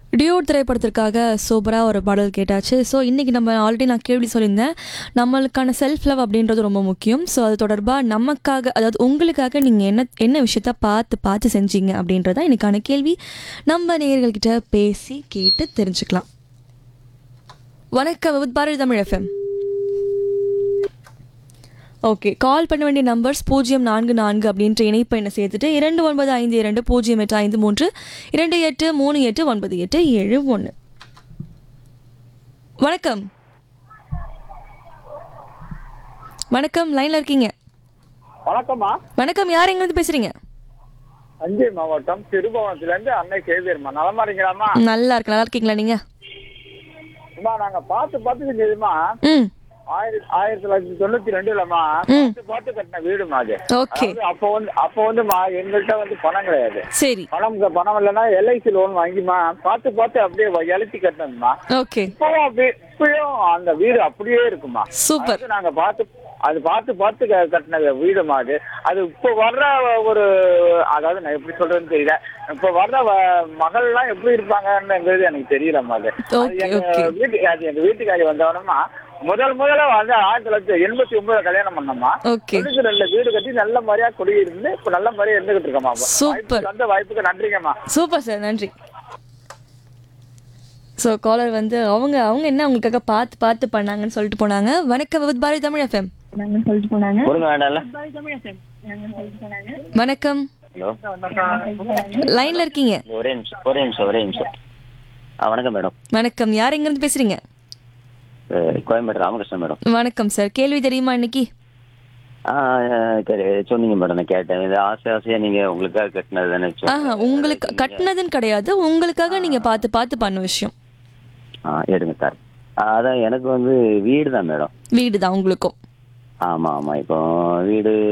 Dude திரைப்படத்திற்காக சூப்பராக ஒரு பாடல் கேட்டாச்சு ஸோ இன்றைக்கி நம்ம ஆல்ரெடி நான் கேள்வி சொல்லியிருந்தேன் நம்மளுக்கான செல்ஃப் லவ் அப்படின்றது ரொம்ப முக்கியம் ஸோ அது தொடர்பாக நமக்காக அதாவது உங்களுக்காக நீங்கள் என்ன என்ன விஷயத்த பார்த்து பார்த்து செஞ்சீங்க அப்படின்றத இன்னைக்கான கேள்வி நம்ம நேயர்கள்கிட்ட பேசி கேட்டு தெரிஞ்சுக்கலாம் வணக்கம் with Bharathi Tamil FM okay call பண்ண வேண்டிய நம்பர்ஸ் பூஜ்ஜியம் நான்கு நான்கு அப்படின்ற இணைப்பை என்ன சேர்த்துட்டு இரண்டு ஒன்பது ஐந்து இரண்டு பூஜ்ஜியம் எட்டு ஐந்து மூன்று இரண்டு எட்டு மூணு எட்டு ஒன்பது எட்டு ஏழு ஒன்று வணக்கம் வணக்கம் லைனில் இருக்கீங்க வணக்கம்மா வணக்கம் யார் எங்கேருந்து பேசுறீங்க தஞ்சை மாவட்டம் திருபவனத்துல இருந்து அன்னை சேவியர்மா நலமா இருக்கீங்களாம்மா நல்லா இருக்கு நல்லா இருக்கீங்களா நீங்க அம்மா நாங்க பார்த்து பார்த்து செஞ்சதுமா ம் ஆயிரத்தி ஆயிரத்தி தொள்ளாயிரத்தி தொண்ணூத்தி ரெண்டுலமா ம். பார்த்து பார்த்து கட்டின வீடுமா அது ஓகே அதாவது அப்போ வந்து அப்போ வந்துமா எங்கள்கிட்ட வந்து பணம் கிடையாது சரி பணம் பணம் இல்லைன்னா எல்ஐசி லோன் வாங்கிமா பார்த்து பார்த்து அப்படியே எழுச்சி கட்டணுமா ஓகே இப்பவும் அப்படியே இப்பயும் அந்த வீடு அப்படியே இருக்குமா சூப்பர் அதாவது நாங்க பார்த்து அது பார்த்து பார்த்து க- கட்டின வீடுமா அது அது இப்போ வர்ற ஒரு அதாவது நான் எப்படி சொல்றதுன்னு தெரியல இப்போ வர்ற வ- மகள்லாம் எப்படி இருப்பாங்கன்னுங்கிறது எனக்கு தெரியலம்மா அது அது Okay, எங்க okay. வீட்டு அது எங்க வீட்டுக்காரி வந்தவனமா முதல் முதல்ல வந்து ஆயிரத்தி தொள்ளாயிரத்தி எண்பத்தி ஒன்பதுல கல்யாணம் பண்ணோமா ஓகே தொண்ணூத்தி ரெண்டுல வீடு கட்டி நல்ல மாதிரியா குடியிருந்து இப்ப நல்ல மாதிரியா இருந்துகிட்டு இருக்கோமா Super. அந்த வாய்ப்புக்கு நன்றிங்கம்மா சூப்பர் சார் நன்றி ஸோ காலர் வந்து அவங்க அவங்க என்ன அவங்களுக்காக பார்த்து பார்த்து பண்ணாங்கன்னு சொல்லிட்டு போனாங்க வணக்கம் வித் பாரதி தமிழ் எஃப்எம் கொடுங்க வேண்டாம்ல வணக்கம் ஹலோ லைன்ல இருக்கீங்க ஒரே நிமிஷம் ஒரே நிமிஷம் ஒரே நிமிஷம் ஆ வணக்கம் மேடம் வணக்கம் யார் எங்கேருந்து பேசுறீங்க அஹ், கோயம்பேடு ராமகிருஷ்ணன் மேடம் வணக்கம் சார் கேள்வி தெரியுமா இன்னைக்கு ஆ அஹ், சரி சொன்னீங்க மேடம் நான் கேட்டேன் இது ஆசை ஆசையா நீங்க உங்களுக்காக கட்டினது தானே சொன்னீங்க. ஆஹா உங்களுக்கு கட்டினதுன்னு கிடையாது உங்களுக்காக நீங்க பார்த்து பார்த்து பண்ண விஷயம் ஆ எடுங்க சார் அதான் எனக்கு வந்து வீடு தான் மேடம் வீடு தான் உங்களுக்கும் ஆமா ஆமா இப்போ வீடு